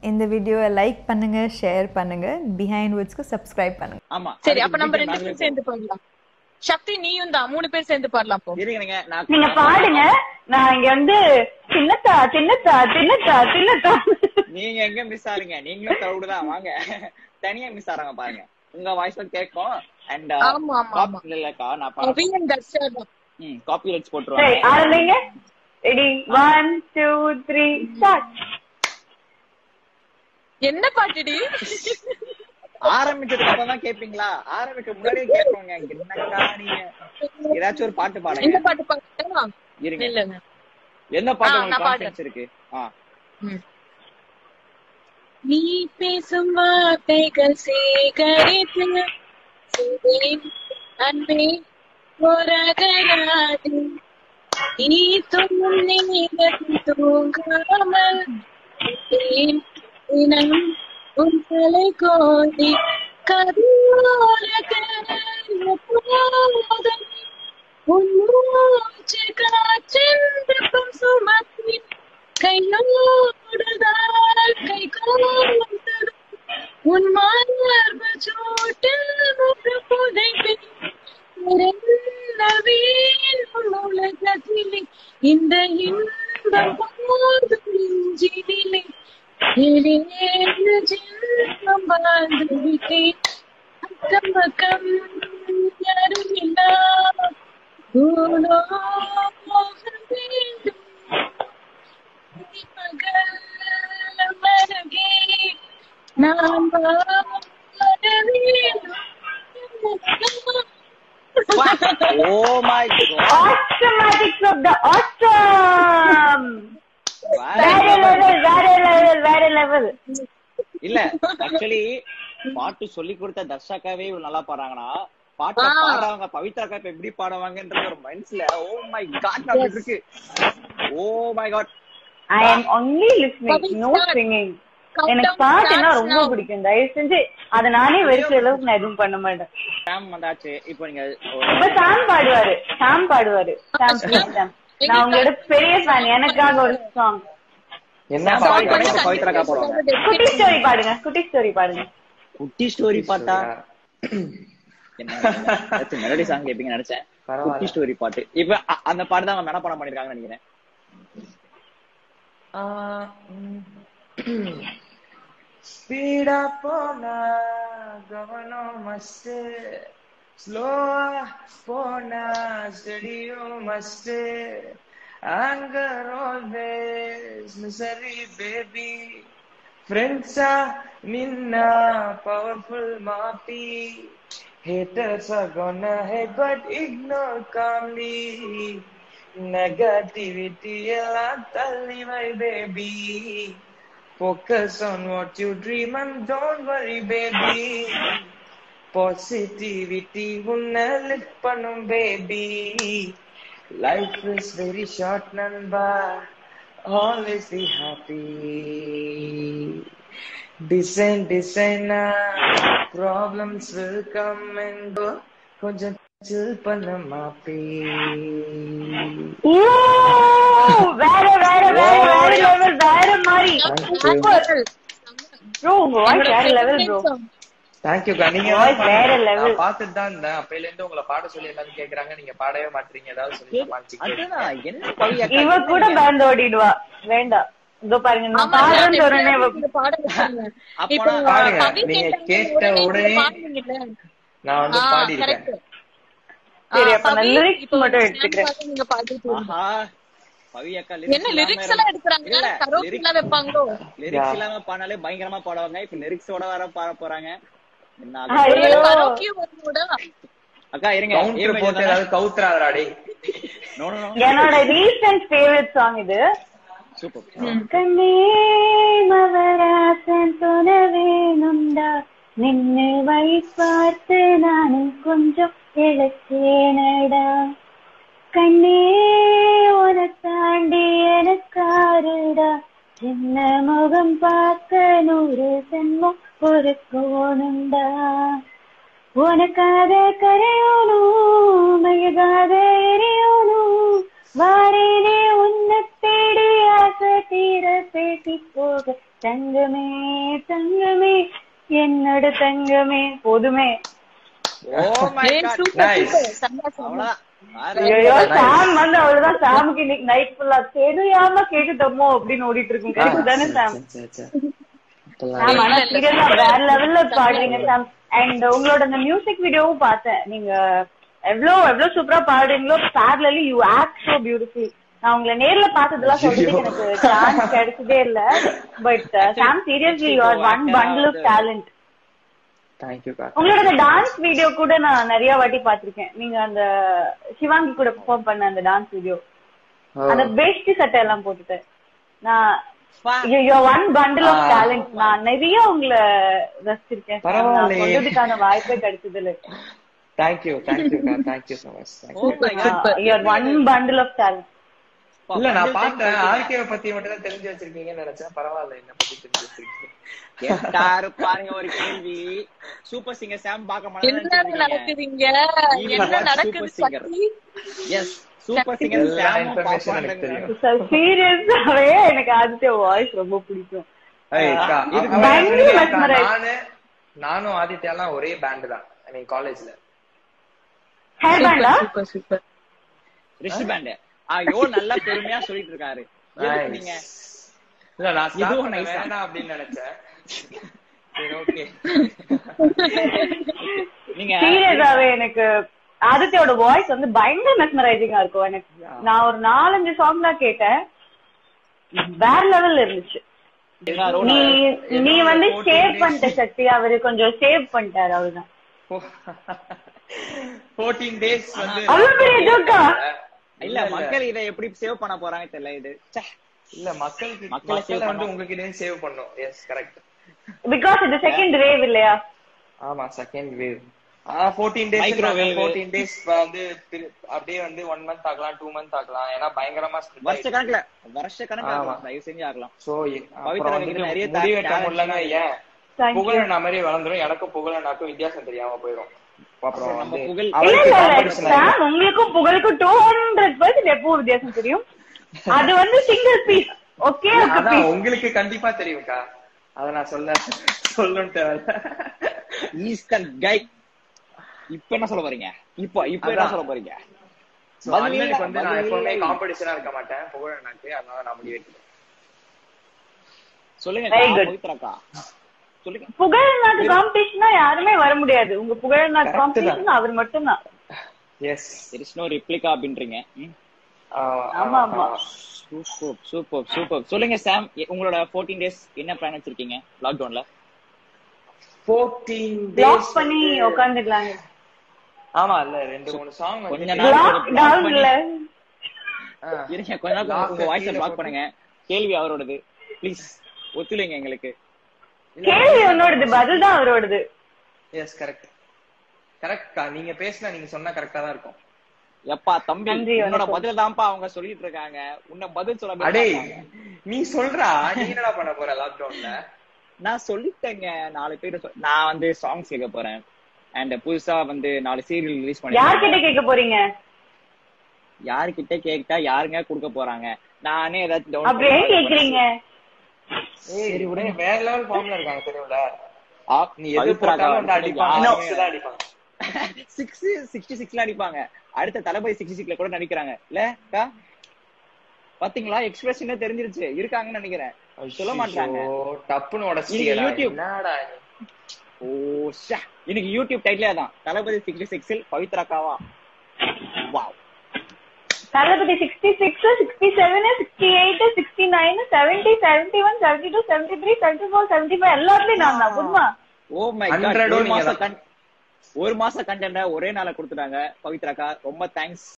இந்த வீடியோவை லைக் பண்ணுங்க ஷேர் பண்ணுங்க பிஹைண்ட் வேர்ட்ஸ்க்கு சப்ஸ்கிரைப் பண்ணுங்க ஆமா சரி அதுக்கு அப்ப நம்ம detail ரெண்டு நாங்களே பேரும் சேர்ந்து பாடலாம் சக்தி நீயும் தான் மூணு பேர் சேர்ந்து பாடலாம் போ இருங்க நீங்க நான் நீங்க பாடுங்க நான் இங்க வந்து சின்னத்தா சின்னத்தா சின்னத்தா சின்னத்தா நீங்க எங்க மிஸ் ஆறீங்க நீங்களும் கிரௌடு தான் வாங்க தனியா மிஸ் ஆறாங்க பாருங்க உங்க வாய்ஸ் கேட்கும் அண்ட் ஆமா ஆமா ஆமா காப்பி இல்லக்கா நான் பாட அபியன் தர்ஷா தான் ம் காப்பி ரைட்ஸ் சரி போட்டுருவாங்க ஆரம்பிங்க ready one two three start என்ன பாட்டுடி ஆரம்பிச்சதுக்கு அப்புறம் தான் கேப்பீங்களா ஆரம்பிக்க முன்னாடியே கேட்போங்க என்னக்கா நீங்க ஏதாச்சும் ஒரு பாட்டு என்ன பாடுங்க பாட்டு பாட்டா இருங்க இல்லங்க என்ன பாட்டு ஆ, உங்களுக்கு நான் பாடுறேன். கான்ஃபிடன்ஸ் இருக்கு ஆ நீ பேசும் வார்த்தைகள் சேகரித்து செய்தேன் அன்பே போராகராது நீ தூங்கும் நேரத்தில் தூங்காமல் இருப்பேன் தினம் உன் தலை கோதி கதோர போதும் உன் மூச்சு காற்றென்றும் சுமத்தி கையோடுதான் கை கோர்த்தது உன் மார்பு சூட்டில் ஒரு புதைப்பேன் பிறந்த வேண்டும் உலகத்திலே இந்த இன்பம் போதும் நெஞ்சினிலே ஏழேழு ஜென்மம் வாழ்ந்து விட்டேன் அக்கம் பக்கம் யாரும் இல்லா பூலோகம் வேண்டும் மகள் மருகே நான் வாழ வேண்டும் oh my God automatic of the ஆட்டம் வேற லெவல் வேற லெவல் வேற லெவல் இல்ல ஆக்சுவலி பாட்டு சொல்லி கொடுத்த தர்ஷாக்காவே இவ்வளவு நல்லா பாடுறாங்கன்னா பாட்டை ஆ. பாடுறவங்க பவித்ராக்கா இப்ப எப்படி பாடுவாங்கன்றது ஒரு மைண்ட்ஸ்ல ஓ மை காட் அப்படி இருக்கு oh my God I am only listening no singing எனக்கு பாட்டுன்னா ரொம்ப பிடிக்கும் தயவு செஞ்சு அத நானே வெறுக்கிற அளவுக்கு நான் எதுவும் பண்ண மாட்டேன் சாம் வந்தாச்சு இப்போ நீங்க இப்ப சாம் பாடுவாரு சாம் பாடுவாரு சாம் please, சாம் நான் உங்களோட பெரிய ஃபேன் எனக்காக ஒரு சாங் என்ன சாம் பாட்டு பாடுங்க, இப்ப பவித்ராக்கா போடுவாங்க குட்டி ஸ்டோரி பாடுங்க குட்டி ஸ்டோரி பாடுங்க குட்டி ஸ்டோரி பாட்டா என்ன மெலடி சாங் கேப்பீங்க நினைச்சேன் பரவாயில்ல. குட்டி ஸ்டோரி பாட்டு இப்ப அ- அந்த பாட்டு தான் அவங்க மனப்பாடம் பண்ணிருக்காங்கன்னு நினைக்கிறேன் ஸ்பீடா போனா கவனம் மஸ்ட் ஸ்லோவா போனா ஸ்டடியும் must anger always misery baby ஃப்ரெண்ட்ஸா நின்னா பவர்ஃபுல் மாப்பி haters are gonna hate but ignore calmly negativity எல்லாம் தள்ளி வை baby Focus on what you dream and don't worry, baby. Positivity உன்னை lift பண்ணும், baby. Life is very short, நண்பா. Always be happy. Design, designer. Problems will come and go. கொஞ்சம் chill பண்ண மாப்பி ஓ வேற வேற வேற வேற லெவல் வேற மாதிரி சூப்பர் ப்ரோ உங்க வாய்ஸ் வேற லெவல் ப்ரோ தேங்க்யூக்கா நீங்க Voice வேற level. நான் பார்த்துட்டு தான் இருந்தேன் அப்பையில இருந்து உங்களை பாட சொல்லி எல்லாரும் கேக்குறாங்க நீங்க பாடவே மாட்டீங்க ஏதாவது சொல்லி சமாளிச்சுக்க. அதுதான் என்ன பவி அக்கா இவ கூட பேண்ட் ஓடிடுவா வேண்டாம் இதோ பாருங்க நான் ஆமா, பாடுறேன்னு நான் உடனே இவ- இந்த பாடம் வச்சாங்க. அப்ப இப்போ நான் பாடுங்க. கவி நீங்க கேட்டாங்க, கேட்ட உடனே உடனே நீங்க பாடுனீங்கல்ல? நான் வந்து ஆ, பாடியிருக்கேன் correct. சரி, ஆ, அப்ப நான் கவி, lyrics இப்போ மட்டும் வந்து எடுத்துக்கிறேன். stand பாத்து நீங்க பாடிட்டு இருங்க. ஆஹா பவி அக்கா என்ன லிரிக்ஸ் எல்லாம் எடுக்கிறாங்க கரோக்கி எல்லாம் வைப்பாங்களோ லிரிக்ஸ் இல்லாம பாடினாலே பயங்கரமா பாடுவாங்க இப்ப லிரிக்ஸோட வர பாட போறாங்க என்ன ஆகும்? ஐயோ. ஒருவேளை கரோக்கியும் வரும்போது அக்கா இருங்க கவுண்டர் போட்டு ஏதாவது கவுத்துறாதடா டேய் நோ நோ என்னோட ரீசன்ட் ஃபேவரட் சாங் இது சூப்பர் கண்ணே மவராசன் சொன வேணும்டா நின்னு வழி பார்த்து நானும் கொஞ்சம் இழச்சேனடா கண்ணே உன தாண்டி எனக்காருடா சின்ன முகம் பார்க்க நூறு சென்மம் ஒரு கோணுண்டா உனக்காக கரையோனும் மெழுகாத எரியோனும் வாரேனே உன்னை தேடி ஆசை தீர பேசி போக தங்கமே தங்கமே என்னோட தங்கமே போதுமே ஓ மை ஏய், காட் super, Nice. super. செம்ம, செம்ம. அவ்வளவுதான் ஐயோ வேற- சாம் வந்து அவ்வளவுதான் சாமுக்கு இன்னைக்கு நைட் ஃபுல்லா தெரியாம கேட்டுட்டோமோ அப்படின்னு ஓடிட்டு இருக்கும் கரெக்ட் தானே சாம் சாம் ஆனா சீரியஸா வேற லெவல்ல பாடுறீங்க சாம் அண்ட் உங்களோட அந்த மியூசிக் வீடியோவும் பார்த்தேன் நீங்க எவ்வளவு எவ்வளவு சூப்பரா பாடுறீங்களோ பேரலி யூ ஆக்ட் சோ பியூட்டிஃபுல் நான் உங்களை நேர்ல பார்த்ததெல்லாம் சொல்றதுக்கு எனக்கு சான்ஸ் கிடைச்சதே இல்ல but Sam seriously you are one bundle of talent தேங்க்யூக்கா உங்களோட அந்த டான்ஸ் வீடியோ கூட நான் நிறைய வாட்டி பாத்திருக்கேன் நீங்க அந்த சிவாங்கி கூட பெர்ஃபார்ம் பண்ண அந்த டான்ஸ் வீடியோ அந்த பெஸ்ட் சட்டை எல்லாம் போட்டுட்டு நான் பா. You one bundle of Ah. Talent நான் நிறைய உங்களை ரசிச்சிருக்கேன் நான் பரவாயில்லையே. சொல்றதுக்கான வாய்ப்பே கிடைச்சது இல்ல தேங்க்யூ தேங்க்யூக்கா thank you so much Thank you. Oh my God. You are one bundle of talent பா, இல்ல நான் பண்டில் பார்த்தேன் டைப் ஆர்கேவை பத்தி மட்டும் தான் தெரிஞ்சு வச்சிருக்கீங்கன்னு நினைச்சேன் பரவாயில்ல என்ன பத்தி தெரிஞ்சு வச்சிருக்கீங்க கேட்டாரு பாருங்க ஒரு கேள்வி சூப்பர் சிங்கர் சாம் பார்க்க என்ன நடக்குதுங்க என்ன நடக்குது சக்தி எஸ் சூப்பர் சிங்கர் எல்லா சாம் information எனக்கு தெரியும். சீரியஸாவே எனக்கு ஆதித்ய வாய்ஸ் ரொம்ப பிடிக்கும் ஏய், அக்கா, இதுக்கு அவன் பயங்கர actually அக்கா, mesmerize. நானு நானும் ஆதித்யாலாம் ஒரே பேண்ட் தான் ஐ மீன் காலேஜ்ல ஹேர் பேண்டா சூப்பர் சூப்பர் ரிஷ் பேண்ட் ஐயோ நல்லா பெருமையா சொல்லிட்டு இருக்காரு எதுக்கு நீங்க இல்ல நான் start இதுவும் பண்ண nice ஆ? வேண்டாம் அப்படின்னு நினைச்சேன் சரி ஓகே நீங்க சீரியஸாவே எனக்கு ஆதித்யோட வாய்ஸ் வந்து பயங்கர மெஸ்மரைசிங்கா இருக்கும் எனக்கு நான் ஒரு நாலஞ்சு சாங்லாம் கேட்டேன் வேற லெவல்ல இருந்துச்சு நீ நீ வந்து சேவ் பண்ணிட்ட சக்தி அவரு கொஞ்சம் சேவ் பண்ணிட்டாரு அவருதான் ஃபோர்டீன் டேஸ் வந்து அவ்வளவு பெரிய ஜோக்கா இல்ல மக்கள் இதை எப்படி சேவ் பண்ண போறாங்க தெரியல இது ச்சே. இல்ல மக்களுக்கு மக்களை save மக்களை வந்து பண்ணோம். உங்ககிட்ட சேவ் பண்ணும் எஸ் கரெக்ட் பிகாஸ் இது செகண்ட் வேவ் இல்லையா ஆமா செகண்ட் வேவ் ஆ 14 டேஸ் Microwave. 14 டேஸ் வந்து திரு- அப்படியே வந்து 1 மந்த் ஆகலாம் 2 மந்த் ஆகலாம் ஏன்னா பயங்கரமா ஸ்ப்ரெட் வருஷ கணக்குல வருஷ கணக்குல ஆமா. ஆகலாம். தயவு செஞ்சு ஆகலாம் சோ பவித்ரா அப்புறம் கிட்ட வந்துட்டு நிறைய முடி ta- வெட்ட talent முடியலன்னா ஏன் Thank you. புகழண்ணா மாதிரி வளர்ந்துரும் எனக்கும் புகழண்ணாக்கும் வித்தியாசம் தெரியாம போயிடும் அப்புறம் அப்புறம் நம்ம வந்து புகழ் இல்ல அவருக்கு இல்ல இல்ல competition ஆயிடும். சாம் உங்களுக்கும் புகழுக்கும் டூ ஹண்ட்ரட் பர்சன்ட் எப்போ வித்தியாசம் தெரியும் அது வந்து சிங்கிள் பீஸ் ஓகே ஓகே அதான் பீஸ் உங்களுக்கு கண்டிப்பா தெரியும்க்கா அத நான் சொல்ல சொல்லணும் தேவையில்ல ஈஸ்டர்ன் கை இப்ப என்ன சொல்ல போறீங்க இப்போ இப்போ என்ன அதான். சொல்ல போறீங்க So, பதில் அண்ணனுக்கு வந்து நான் பதில் எப்பவுமே இல்லை. காம்படிஷனா இருக்க மாட்டேன் புகழண்ணாக்கு அதனால நான் முடி வெட்டுறேன் சொல்லுங்க Very good. பவித்ராக்கா சொல்லுங்க புகழ்நாட்டு காம்படிஷனா யாருமே வர முடியாது உங்க புகழ்நாட்டு Correct தான். காம்படிஷன் அவர் மட்டும்தான் yes there is no replica அப்படின்றீங்க ம்? ஆமா, ஆமா. சூப்பர் சூப்பர் சூப்பர் சொல்லுங்க சாம் எ- உங்களோட 14 டேஸ் என்ன பிளான் வச்சிருக்கீங்க லாக்டவுன்ல ஃபோர்டீன் லாக் பண்ணி உட்காந்துக்கலாங்க ஆமா இல்ல ரெண்டு மூணு சாங் கொஞ்ச வந்து நாள் லாக் டவுன்ல இருங்க கொஞ்ச நாள் Lock உங்க வாய்ஸை கீழே பிளாக் போட்டு. பண்ணுங்க கேள்வி அவரோடது ப்ளீஸ் ஒத்துழைங்க எங்களுக்கு கேள்வி உன்னோடது பதில் தான் அவரோடது எஸ் கரெக்ட் கரெக்டா நீங்க பேசினா நீங்க சொன்னா கரெக்டா தான் இருக்கும் எப்பா தம்பி நன்றி, உன்னோட வணக்கம். பதில் தான்ப்பா அவங்க சொல்லிட்டு இருக்காங்க உன்னை பதில் சொல்ல அடே மாட்டாங்க. நீ சொல்றா நீ என்னடா பண்ண போற லாக்டவுன்ல நான் சொல்லிட்டேங்க நாலு பேர் சொ- நான் வந்து சாங்ஸ் கேட்க போறேன் அண்ட் புதுசா வந்து நாலு சீரியல் ரிலீஸ் யார்கிட்ட பண்ணி கேட்க போறீங்க யாருக்கிட்ட கேட்டா யாருங்க கொடுக்க போறாங்க நானே ஏதாச்சும் download அப்படி ஏன் பண்ணி கேக்குறீங்க ஏய் சரி, விடுங்க. வேற லெவல் ஃபார்ம்ல இருக்காங்க தெரியும்ல ஆ, நீ எது பவித்ரா போட்டாலும் வந்து அக்கா அடிப்பாங்க யாருமே six தான் அடிப்பாங்க சிக்ஸ் சிக்ஸ்டி சிக்ஸ்ல அடிப்பாங்க அடுத்த தளபதி சிக்ஸ்டி சிக்ஸ்ல கூட நடிக்கிறாங்க இல்ல அக்கா பாத்தீங்களா எக்ஸ்பிரஷனே தெரிஞ்சிருச்சு இருக்காங்கன்னு நினைக்கிறேன் சொல்ல மாட்டாங்க ஐயோ, டப்புன்னு உடச்சிட்டீங்களா இன்னைக்கு YouTube. என்னடா நீ? ஓ ஷா இன்னைக்கு யூடியூப் டைட்டிலே தான் தளபதி சிக்ஸ்டி சிக்ஸில் பவித்ராக்காவா wow Thalapathy sixty six sixty seven sixty eight sixty nine seventy seventy one seventy two seventy three seventy four seventy five எல்லாத்துலயும் நான் தான் புதுமா ஓ மை காட் 100 ஒரு நீங்க மாசம் தான். கன்- ஒரு மாசம் கண்டென்ட ஒரே நாள கொடுத்துட்டாங்க பவித்ராக்கா ரொம்ப தேங்க்ஸ்